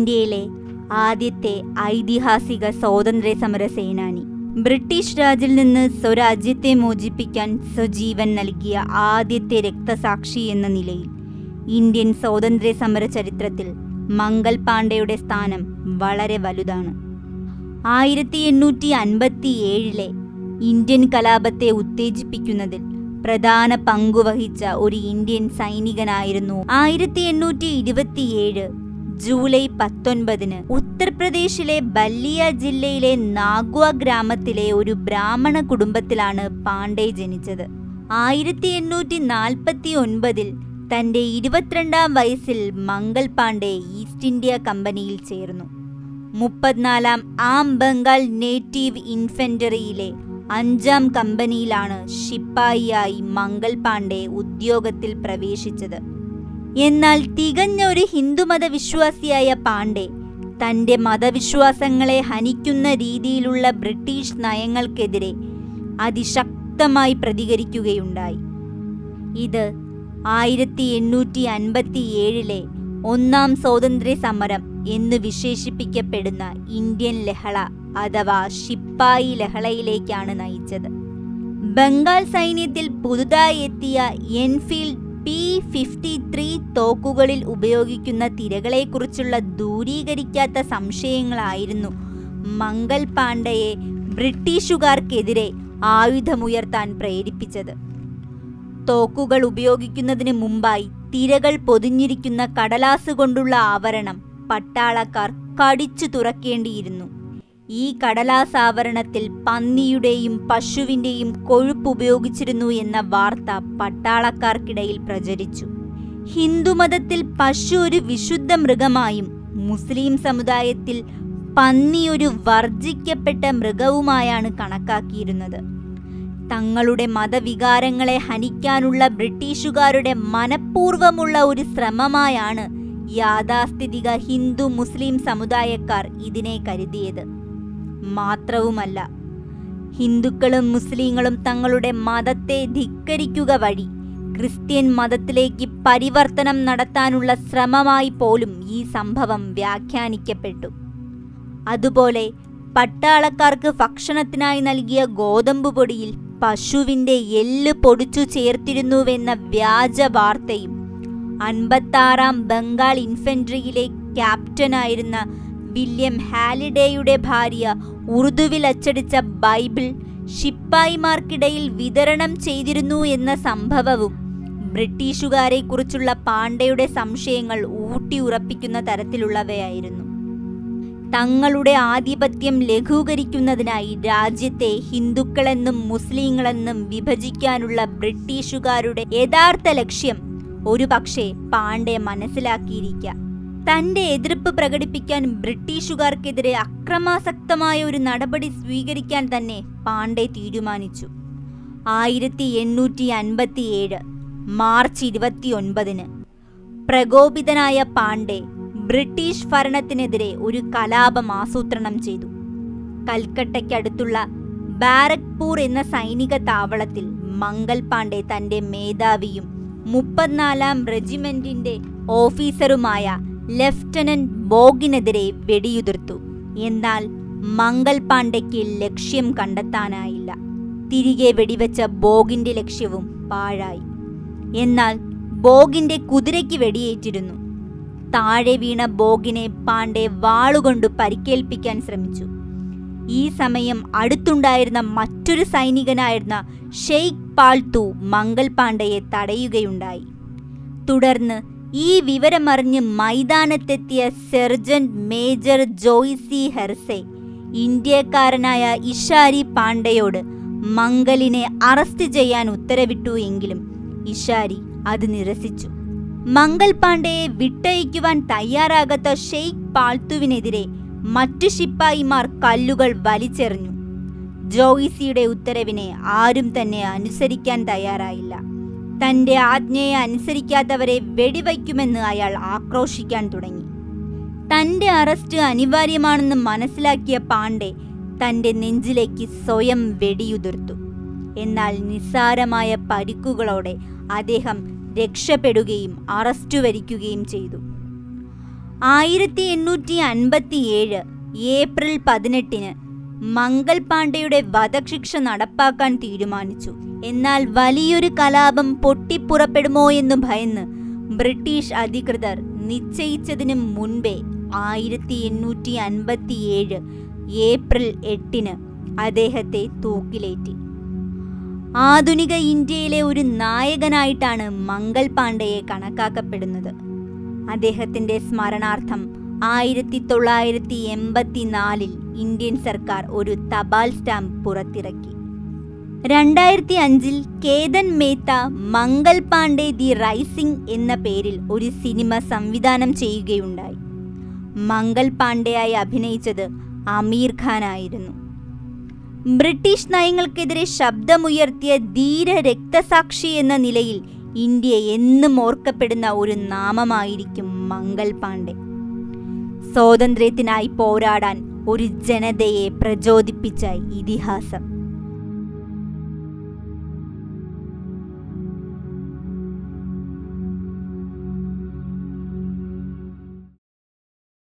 ഇന്ത്യയിലെ ആദ്യത്തെ ഐതിഹാസിക സ്വാതന്ത്ര്യ സമര സേനാനി ബ്രിട്ടീഷ് രാജിൽ നിന്ന് സ്വരാജ്യത്തെ മോചിപ്പിക്കാൻ സ്വജീവൻ നൽകിയ ആദ്യത്തെ രക്തസാക്ഷി എന്ന നിലയിൽ ഇന്ത്യൻ സ്വാതന്ത്ര്യ സമര ചരിത്രത്തിൽ മംഗൾ പാണ്ഡെയുടെ സ്ഥാനം വളരെ വലുതാണ് ആയിരത്തി എണ്ണൂറ്റി അൻപത്തി ഏഴിലെ ഇന്ത്യൻ കലാപത്തെ ഉത്തേജിപ്പിക്കുന്നതിൽ പ്രധാന പങ്കുവഹിച്ച ഒരു ഇന്ത്യൻ സൈനികനായിരുന്നു ആയിരത്തി എണ്ണൂറ്റി ഇരുപത്തിയേഴ് ജൂലൈ പത്തൊൻപതിന് ഉത്തർപ്രദേശിലെ ബല്ലിയ ജില്ലയിലെ നാഗ്വ ഗ്രാമത്തിലെ ഒരു ബ്രാഹ്മണ കുടുംബത്തിലാണ് പാണ്ഡെ ജനിച്ചത് ആയിരത്തി എണ്ണൂറ്റി നാൽപ്പത്തി ഒൻപതിൽ തന്റെ ഇരുപത്തിരണ്ടാം വയസ്സിൽ മംഗൾ പാണ്ഡെ ഈസ്റ്റ് ഇന്ത്യ കമ്പനിയിൽ ചേർന്നു മുപ്പത്തിനാലാം ആം ബംഗാൾ നേറ്റീവ് ഇൻഫൻറ്ററിയിലെ അഞ്ചാം കമ്പനിയിലാണ് ശിപ്പായിയായി മംഗൾ പാണ്ഡെ ഉദ്യോഗത്തിൽ പ്രവേശിച്ചത് എന്നാൽ തികഞ്ഞ ഒരു ഹിന്ദുമത വിശ്വാസിയായ പാണ്ഡെ തന്റെ മതവിശ്വാസങ്ങളെ ഹനിക്കുന്ന രീതിയിലുള്ള ബ്രിട്ടീഷ് നയങ്ങൾക്കെതിരെ അതിശക്തമായി പ്രതികരിക്കുകയുണ്ടായി ഇത് ആയിരത്തി എണ്ണൂറ്റി അൻപത്തി ഏഴിലെ ഒന്നാം സ്വാതന്ത്ര്യ സമരം എന്ന് വിശേഷിപ്പിക്കപ്പെടുന്ന ഇന്ത്യൻ ലഹള അഥവാ ശിപ്പായി ലഹളയിലേക്കാണ് നയിച്ചത് ബംഗാൾ സൈന്യത്തിൽ പുതുതായി എത്തിയ എൻഫീൽഡ് പി ഫിഫ്റ്റി ത്രീ തോക്കുകളിൽ ഉപയോഗിക്കുന്ന തിരകളെക്കുറിച്ചുള്ള ദൂരീകരിക്കാത്ത സംശയങ്ങളായിരുന്നു മംഗൾ പാണ്ഡയെ ബ്രിട്ടീഷുകാർക്കെതിരെ ആയുധമുയർത്താൻ പ്രേരിപ്പിച്ചത് തോക്കുകൾ ഉപയോഗിക്കുന്നതിന് മുമ്പായി തിരകൾ പൊതിഞ്ഞിരിക്കുന്ന കടലാസ് കൊണ്ടുള്ള ആവരണം പട്ടാളക്കാർ കടിച്ചു തുറക്കേണ്ടിയിരുന്നു ഈ കടലാസ് ആവരണത്തിൽ പന്നിയുടെയും പശുവിന്റെയും കൊഴുപ്പ് ഉപയോഗിച്ചിരുന്നു എന്ന വാർത്ത പട്ടാളക്കാർക്കിടയിൽ പ്രചരിച്ചു ഹിന്ദുമതത്തിൽ പശു ഒരു വിശുദ്ധ മൃഗമായും മുസ്ലിം സമുദായത്തിൽ പന്നി ഒരു വർജിക്കപ്പെട്ട മൃഗവുമായാണ് കണക്കാക്കിയിരുന്നത് തങ്ങളുടെ മതവികാരങ്ങളെ ഹനിക്കാനുള്ള ബ്രിട്ടീഷുകാരുടെ മനഃപൂർവ്വമുള്ള ഒരു ശ്രമമായാണ് യാഥാസ്ഥിതിക ഹിന്ദു മുസ്ലിം സമുദായക്കാർ ഇതിനെ കരുതിയത് മാത്രവുമല്ല ഹിന്ദുക്കളും മുസ്ലിങ്ങളും തങ്ങളുടെ മതത്തെ ധിക്കരിക്കുക വഴി ക്രിസ്ത്യൻ മതത്തിലേക്ക് പരിവർത്തനം നടത്താനുള്ള ശ്രമമായി പോലും ഈ സംഭവം വ്യാഖ്യാനിക്കപ്പെട്ടു അതുപോലെ പട്ടാളക്കാർക്ക് ഭക്ഷണത്തിനായി നൽകിയ ഗോതമ്പ് പൊടിയിൽ പശുവിന്റെ എല്ല് പൊടിച്ചു ചേർത്തിരുന്നുവെന്ന വ്യാജ വാർത്തയും അൻപത്താറാം ബംഗാൾ ഇൻഫൻട്രിയിലെ ക്യാപ്റ്റനായിരുന്ന വില്യം ഹാലിഡേയുടെ ഭാര്യ ഉറുദുവിൽ അച്ചടിച്ച ബൈബിൾ ശിപ്പായിമാർക്കിടയിൽ വിതരണം ചെയ്തിരുന്നു എന്ന സംഭവവും ബ്രിട്ടീഷുകാരെക്കുറിച്ചുള്ള പാണ്ഡയുടെ സംശയങ്ങൾ ഊട്ടിയുറപ്പിക്കുന്ന തരത്തിലുള്ളവയായിരുന്നു തങ്ങളുടെ ആധിപത്യം ലഘൂകരിക്കുന്നതിനായി രാജ്യത്തെ ഹിന്ദുക്കളെന്നും മുസ്ലിങ്ങളെന്നും വിഭജിക്കാനുള്ള ബ്രിട്ടീഷുകാരുടെ യഥാർത്ഥ ലക്ഷ്യം ഒരു പക്ഷേ പാണ്ഡെ മനസ്സിലാക്കിയിരിക്കാം തന്റെ എതിർപ്പ് പ്രകടിപ്പിക്കാൻ ബ്രിട്ടീഷുകാർക്കെതിരെ അക്രമാസക്തമായ ഒരു നടപടി സ്വീകരിക്കാൻ തന്നെ പാണ്ഡെ തീരുമാനിച്ചു ആയിരത്തി എണ്ണൂറ്റി അൻപത്തിയേഴ് മാർച്ച് ഇരുപത്തിയൊൻപതിന് പ്രകോപിതനായ പാണ്ഡെ ബ്രിട്ടീഷ് ഭരണത്തിനെതിരെ ഒരു കലാപം ആസൂത്രണം ചെയ്തു കൽക്കട്ടയ്ക്കടുത്തുള്ള ബാരക്പൂർ എന്ന സൈനിക താവളത്തിൽ മംഗൾ പാണ്ഡെ തന്റെ മേധാവിയും മുപ്പത്തിനാലാം റെജിമെന്റിന്റെ ഓഫീസറുമായ ലെഫ്റ്റനന്റ് ബോഗിനെതിരെ വെടിയുതിർത്തു എന്നാൽ മംഗൾ പാണ്ഡയ്ക്ക് ലക്ഷ്യം കണ്ടെത്താനായില്ല തിരികെ വെടിവെച്ച ബോഗിന്റെ ലക്ഷ്യവും പാഴായി എന്നാൽ ബോഗിന്റെ കുതിരയ്ക്ക് വെടിയേറ്റിരുന്നു താഴെ വീണ ബോഗിനെ പാണ്ഡെ വാളുകൊണ്ട് പരിക്കേൽപ്പിക്കാൻ ശ്രമിച്ചു ഈ സമയം അടുത്തുണ്ടായിരുന്ന മറ്റൊരു സൈനികനായിരുന്ന ഷെയ്ഖ് പാൾത്തു മംഗൾ പാണ്ഡയെ തടയുകയുണ്ടായി തുടർന്ന് ഈ വിവരമറിഞ്ഞ് മൈതാനത്തെത്തിയ സെർജന്റ് മേജർ ജോയ്സി ഹെർസെ ഇന്ത്യക്കാരനായ ഇഷാരി പാണ്ഡയോട് മംഗലിനെ അറസ്റ്റ് ചെയ്യാൻ ഉത്തരവിട്ടു എങ്കിലും ഇഷാരി അത് നിരസിച്ചു മംഗൾ പാണ്ഡെയെ വിട്ടയക്കുവാൻ തയ്യാറാകാത്ത ഷെയ്ഖ് പാൾത്തുവിനെതിരെ മറ്റു ശിപ്പായിമാർ കല്ലുകൾ വലിച്ചെറിഞ്ഞു ജോയിസിയുടെ ഉത്തരവിനെ ആരും തന്നെ അനുസരിക്കാൻ തയ്യാറായില്ല തന്റെ ആജ്ഞയെ അനുസരിക്കാത്തവരെ വെടിവയ്ക്കുമെന്ന് അയാൾ ആക്രോശിക്കാൻ തുടങ്ങി തന്റെ അറസ്റ്റ് അനിവാര്യമാണെന്ന് മനസ്സിലാക്കിയ പാണ്ഡെ തന്റെ നെഞ്ചിലേക്ക് സ്വയം വെടിയുതിർത്തു എന്നാൽ നിസ്സാരമായ പരിക്കുകളോടെ അദ്ദേഹം രക്ഷപ്പെടുകയും അറസ്റ്റ് വരിക്കുകയും ചെയ്തു ആയിരത്തി എണ്ണൂറ്റി അൻപത്തിയേഴ് ഏപ്രിൽ പതിനെട്ടിന് മംഗൾ പാണ്ഡെയുടെ വധശിക്ഷ നടപ്പാക്കാൻ തീരുമാനിച്ചു എന്നാൽ വലിയൊരു കലാപം പൊട്ടിപ്പുറപ്പെടുമോ എന്ന് ഭയന്ന് ബ്രിട്ടീഷ് അധികൃതർ നിശ്ചയിച്ചതിന് മുൻപേ ആയിരത്തി എണ്ണൂറ്റി അൻപത്തിയേഴ് ഏപ്രിൽ എട്ടിന് അദ്ദേഹത്തെ തൂക്കിലേറ്റി ആധുനിക ഇന്ത്യയിലെ ഒരു നായകനായിട്ടാണ് മംഗൾ പാണ്ഡെയെ കണക്കാക്കപ്പെടുന്നത് അദ്ദേഹത്തിന്റെ സ്മരണാർത്ഥം ആയിരത്തി തൊള്ളായിരത്തി എൺപത്തിനാലിൽ ഇന്ത്യൻ സർക്കാർ ഒരു തപാൽ സ്റ്റാമ്പ് പുറത്തിറക്കി രണ്ടായിരത്തി അഞ്ചിൽ കേതൻ മേത്ത മംഗൾ പാണ്ഡെ ദി റൈസിംഗ് എന്ന പേരിൽ ഒരു സിനിമ സംവിധാനം ചെയ്യുകയുണ്ടായി മംഗൾ പാണ്ഡെയായി അഭിനയിച്ചത് അമീർ ഖാൻ ആയിരുന്നു ബ്രിട്ടീഷ് നയങ്ങൾക്കെതിരെ ശബ്ദമുയർത്തിയ ധീര രക്തസാക്ഷി എന്ന നിലയിൽ ഇന്ത്യ എന്നും ഓർക്കപ്പെടുന്ന ഒരു നാമമായിരിക്കും മംഗൾ പാണ്ഡെ സ്വാതന്ത്ര്യത്തിനായി പോരാടാൻ ഒരു ജനതയെ പ്രചോദിപ്പിച്ച ഇതിഹാസം